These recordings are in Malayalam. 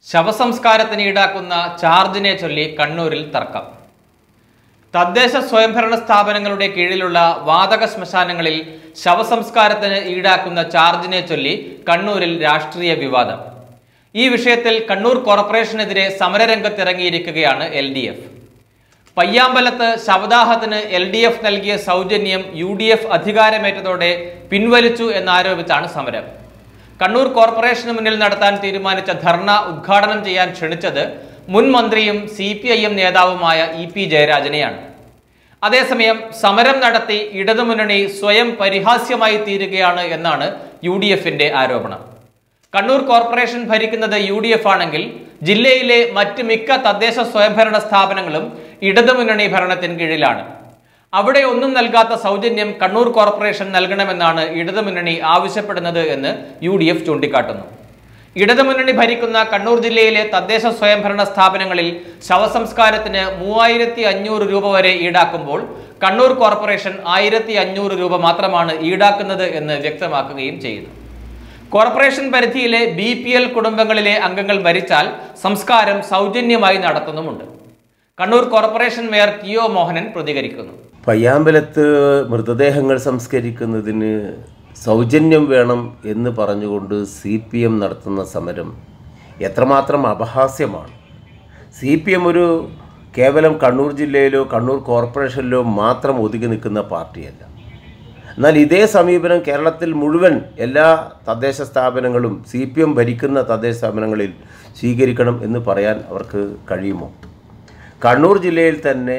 ശവസംസ്കാരത്തിന് ഈടാക്കുന്ന ചാർജിനെ ചൊല്ലി കണ്ണൂരിൽ തർക്കം തദ്ദേശ സ്വയംഭരണ സ്ഥാപനങ്ങളുടെ കീഴിലുള്ള വാതക ശ്മശാനങ്ങളിൽ ശവസംസ്കാരത്തിന് ഈടാക്കുന്ന ചാർജിനെ ചൊല്ലി കണ്ണൂരിൽ രാഷ്ട്രീയ വിവാദം ഈ വിഷയത്തിൽ കണ്ണൂർ കോർപ്പറേഷനെതിരെ സമരരംഗത്തിറങ്ങിയിരിക്കുകയാണ് എൽ ഡി എഫ് പയ്യാമ്പലത്ത് ശവദാഹത്തിന് എൽ ഡി എഫ് നൽകിയ സൗജന്യം യു ഡി എഫ് അധികാരമേറ്റതോടെ പിൻവലിച്ചു എന്നാരോപിച്ചാണ് സമരം കണ്ണൂർ കോർപ്പറേഷന് മുന്നിൽ നടത്താൻ തീരുമാനിച്ച ധർണ ഉദ്ഘാടനം ചെയ്യാൻ ക്ഷണിച്ചത് മുൻ മന്ത്രിയും സി പി ഐ എം നേതാവുമായ ഇ പി ജയരാജനെയാണ് അതേസമയം സമരം നടത്തി ഇടതുമുന്നണി സ്വയം പരിഹാസ്യമായി തീരുകയാണ് എന്നാണ് യു ഡി എഫിന്റെ ആരോപണം കണ്ണൂർ കോർപ്പറേഷൻ ഭരിക്കുന്നത് യു ഡി എഫ് ആണെങ്കിൽ ജില്ലയിലെ മറ്റ് മിക്ക തദ്ദേശ സ്വയംഭരണ സ്ഥാപനങ്ങളും ഇടതുമുന്നണി ഭരണത്തിന് കീഴിലാണ് അവിടെ ഒന്നും നൽകാത്ത സൗജന്യം കണ്ണൂർ കോർപ്പറേഷൻ നൽകണമെന്നാണ് ഇടതുമുന്നണി ആവശ്യപ്പെടുന്നത് എന്ന് യു ഡി എഫ് ചൂണ്ടിക്കാട്ടുന്നു ഇടതുമുന്നണി ഭരിക്കുന്ന കണ്ണൂർ ജില്ലയിലെ തദ്ദേശ സ്വയംഭരണ സ്ഥാപനങ്ങളിൽ ശവസംസ്കാരത്തിന് മൂവായിരത്തി അഞ്ഞൂറ് രൂപ വരെ ഈടാക്കുമ്പോൾ കണ്ണൂർ കോർപ്പറേഷൻ ആയിരത്തി അഞ്ഞൂറ് രൂപ മാത്രമാണ് ഈടാക്കുന്നത് എന്ന് വ്യക്തമാക്കുകയും ചെയ്യുന്നു കോർപ്പറേഷൻ പരിധിയിലെ ബി പി എൽ കുടുംബങ്ങളിലെ അംഗങ്ങൾ മരിച്ചാൽ സംസ്കാരം സൗജന്യമായി നടത്തുന്നുമുണ്ട് Kannur corporation mayor T O Mohanan പ്രതികരിക്കുന്നു പയ്യാമ്പലത്ത് മൃതദേഹങ്ങൾ സംസ്കരിക്കുന്നതിന് സൗജന്യം വേണം എന്ന് പറഞ്ഞുകൊണ്ട് സി പി എം നടത്തുന്ന സമരം എത്രമാത്രം അപഹാസ്യമാണ് സി പി എം ഒരു കേവലം കണ്ണൂർ ജില്ലയിലോ കണ്ണൂർ കോർപ്പറേഷനിലോ മാത്രം ഒതുങ്ങി നിൽക്കുന്ന പാർട്ടിയല്ല എന്നാൽ ഇതേ സമീപനം കേരളത്തിൽ മുഴുവൻ എല്ലാ തദ്ദേശ സ്ഥാപനങ്ങളും സി പി എം ഭരിക്കുന്ന തദ്ദേശ സ്ഥാപനങ്ങളിൽ സ്വീകരിക്കണം എന്ന് പറയാൻ അവർക്ക് കഴിയുമോ കണ്ണൂർ ജില്ലയിൽ തന്നെ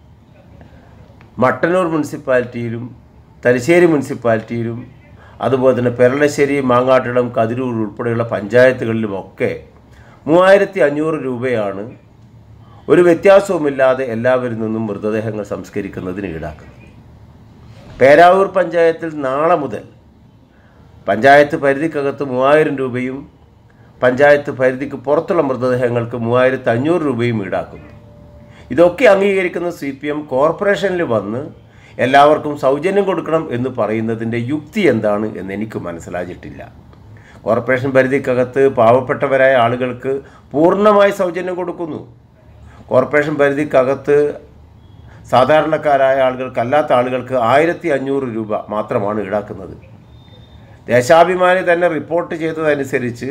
മട്ടന്നൂർ മുനിസിപ്പാലിറ്റിയിലും തലശ്ശേരി മുനിസിപ്പാലിറ്റിയിലും അതുപോലെ തന്നെ പെരളശ്ശേരി മാങ്ങാട്ടിടം കതിരൂർ ഉൾപ്പെടെയുള്ള പഞ്ചായത്തുകളിലുമൊക്കെ മൂവായിരത്തി അഞ്ഞൂറ് രൂപയാണ് ഒരു വ്യത്യാസവുമില്ലാതെ എല്ലാവരിൽ നിന്നും മൃതദേഹങ്ങൾ സംസ്കരിക്കുന്നതിന് ഈടാക്കുന്നത് പേരാവൂർ പഞ്ചായത്തിൽ നാളെ മുതൽ പഞ്ചായത്ത് പരിധിക്കകത്ത് മൂവായിരം രൂപയും പഞ്ചായത്ത് പരിധിക്ക് പുറത്തുള്ള മൃതദേഹങ്ങൾക്ക് മൂവായിരത്തി അഞ്ഞൂറ് രൂപയും ഈടാക്കുന്നു ഇതൊക്കെ അംഗീകരിക്കുന്ന സി പി എം കോർപ്പറേഷനിൽ വന്ന് എല്ലാവർക്കും സൗജന്യം കൊടുക്കണം എന്ന് പറയുന്നതിൻ്റെ യുക്തി എന്താണ് എന്ന് എനിക്ക് മനസ്സിലായിട്ടില്ല കോർപ്പറേഷൻ പരിധിക്കകത്ത് പാവപ്പെട്ടവരായ ആളുകൾക്ക് പൂർണ്ണമായി സൗജന്യം കൊടുക്കുന്നു കോർപ്പറേഷൻ പരിധിക്കകത്ത് സാധാരണക്കാരായ ആളുകൾക്ക് അല്ലാത്ത ആളുകൾക്ക് ആയിരത്തി അഞ്ഞൂറ് രൂപ മാത്രമാണ് ഈടാക്കുന്നത് ദേശാഭിമാനി തന്നെ റിപ്പോർട്ട് ചെയ്തതനുസരിച്ച്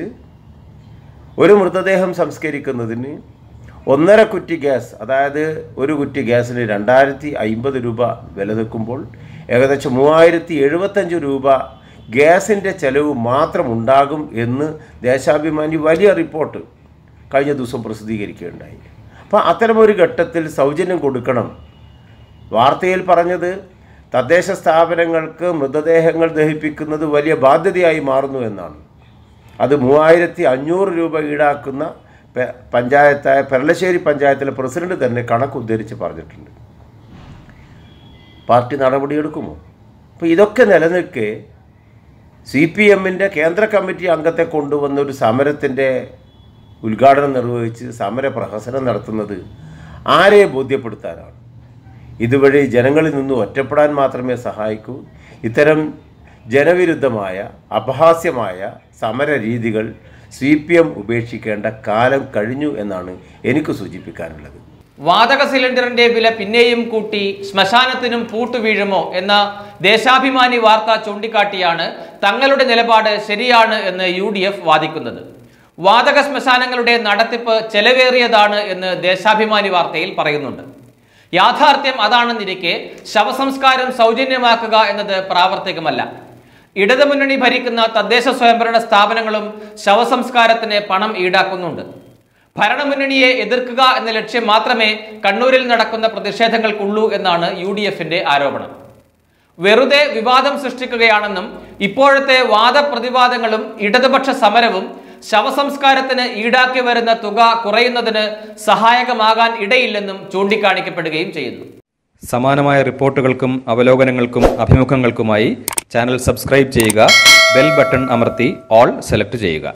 ഒരു മൃതദേഹം സംസ്കരിക്കുന്നതിന് ഒന്നര കുറ്റി ഗ്യാസ് അതായത് ഒരു കുറ്റി ഗ്യാസിന് രണ്ടായിരത്തി അമ്പത് രൂപ വില നിൽക്കുമ്പോൾ ഏകദേശം മൂവായിരത്തി എഴുപത്തഞ്ച് രൂപ ഗ്യാസിൻ്റെ ചെലവ് മാത്രം ഉണ്ടാകും എന്ന് ദേശാഭിമാനി വലിയ റിപ്പോർട്ട് കഴിഞ്ഞ ദിവസം പ്രസിദ്ധീകരിക്കുകയുണ്ടായി അപ്പോൾ അത്തരമൊരു ഘട്ടത്തിൽ സൗജന്യം കൊടുക്കണം വാർത്തയിൽ പറഞ്ഞത് തദ്ദേശ സ്ഥാപനങ്ങൾക്ക് മൃതദേഹങ്ങൾ ദഹിപ്പിക്കുന്നത് വലിയ ബാധ്യതയായി മാറുന്നു എന്നാണ് അത് മൂവായിരത്തി അഞ്ഞൂറ് രൂപ ഈടാക്കുന്ന പെ- പഞ്ചായത്തായ പെരളശ്ശേരി പഞ്ചായത്തിലെ പ്രസിഡന്റ് തന്നെ കണക്ക് ഉദ്ധരിച്ച് പറഞ്ഞിട്ടുണ്ട് പാർട്ടി നടപടിയെടുക്കുമോ അപ്പോൾ ഇതൊക്കെ നിലനിൽക്കെ സി പി എമ്മിൻ്റെ കേന്ദ്ര കമ്മിറ്റി അംഗത്തെ കൊണ്ടുവന്ന ഒരു സമരത്തിൻ്റെ ഉദ്ഘാടനം നിർവഹിച്ച് സമര പ്രഹസനം നടത്തുന്നത് ആരെ ബോധ്യപ്പെടുത്താനാണ് ഇതുവഴി ജനങ്ങളിൽ നിന്ന് ഒറ്റപ്പെടാൻ മാത്രമേ സഹായിക്കൂ ഇത്തരം ജനവിരുദ്ധമായ അപഹാസ്യമായ സമര രീതികൾ സി പി എം ഉപേക്ഷിക്കേണ്ട കാലം കഴിഞ്ഞു എന്നാണ് എനിക്ക് സൂചിപ്പിക്കാനുള്ളത് വാതക സിലിണ്ടറിന്റെ വില പിന്നെയും കൂട്ടി ശ്മശാനത്തിനും പൂട്ടു വീഴുമോ എന്ന ദേശാഭിമാനി വാർത്ത ചൂണ്ടിക്കാട്ടിയാണ് തങ്ങളുടെ നിലപാട് ശരിയാണ് എന്ന് യു ഡി എഫ് വാദിക്കുന്നത് വാതക ശ്മശാനങ്ങളുടെ നടത്തിപ്പ് ചെലവേറിയതാണ് എന്ന് ദേശാഭിമാനി വാർത്തയിൽ പറയുന്നുണ്ട് യാഥാർത്ഥ്യം അതാണെന്നിരിക്കെ ശവസംസ്കാരം സൗജന്യമാക്കുക എന്നത് പ്രാവർത്തികമല്ല ഇടതുമുന്നണി ഭരിക്കുന്ന തദ്ദേശ സ്വയംഭരണ സ്ഥാപനങ്ങളും ശവസംസ്കാരത്തിന് പണം ഈടാക്കുന്നുണ്ട് ഭരണമുന്നണിയെ എതിർക്കുക എന്ന ലക്ഷ്യം മാത്രമേ കണ്ണൂരിൽ നടക്കുന്ന പ്രതിഷേധങ്ങൾക്കുള്ളൂ എന്നാണ് യു ഡി എഫിന്റെ ആരോപണം വെറുതെ വിവാദം സൃഷ്ടിക്കുകയാണെന്നും ഇപ്പോഴത്തെ വാദപ്രതിവാദങ്ങളും ഇടതുപക്ഷ സമരവും ശവസംസ്കാരത്തിന് ഈടാക്കി വരുന്ന തുക കുറയുന്നതിന് സഹായകമാകാൻ ഇടയില്ലെന്നും ചൂണ്ടിക്കാണിക്കപ്പെടുകയും ചെയ്യുന്നു സമാനമായ റിപ്പോർട്ടുകൾക്കും അവലോകനങ്ങൾക്കും അഭിമുഖങ്ങൾക്കുമായി ചാനൽ സബ്സ്ക്രൈബ് ചെയ്യുക ബെൽ ബട്ടൺ അമർത്തി ഓൾ സെലക്ട് ചെയ്യുക